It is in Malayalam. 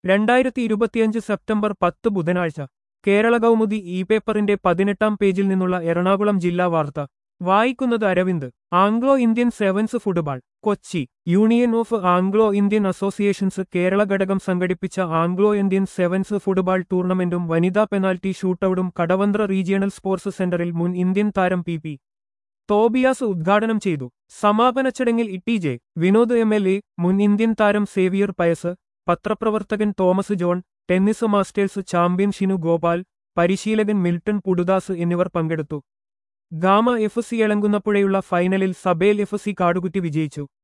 രണ്ടായിരത്തി ഇരുപത്തിയഞ്ച് സെപ്റ്റംബർ പത്ത് ബുധനാഴ്ച കേരള കൗമുദി ഇ പേപ്പറിന്റെ പതിനെട്ടാം പേജിൽ നിന്നുള്ള എറണാകുളം ജില്ലാ വാർത്ത വായിക്കുന്നത് Aravind Anglo Indian sevens football Kochi union of Anglo Indian associations Kerala ഘടകം സംഘടിപ്പിച്ച ആംഗ്ലോ ഇന്ത്യൻ സെവൻസ് ഫുട്ബോൾ ടൂർണമെന്റും വനിതാ പെനാൽറ്റി ഷൂട്ടൌട്ടും കടവന്ത്ര റീജിയണൽ സ്പോർട്സ് സെന്ററിൽ മുൻ ഇന്ത്യൻ താരം പി പി തോബിയാസ് ഉദ്ഘാടനം ചെയ്തു സമാപന ചടങ്ങിൽ E T J Vinod M L A മുൻ ഇന്ത്യൻ താരം സേവിയർ പയസ് പത്രപ്രവർത്തകൻ Thomas John tennis masters champion Shinu Gopal പരിശീലകൻ മിൽട്ടൺ പുടുദാസ് എന്നിവർ പങ്കെടുത്തു ഗാമ എഫ് സി എളങ്കുന്നപ്പുഴയുള്ള ഫൈനലിൽ സബേൽ എഫ് സി കാടുകുറ്റി വിജയിച്ചു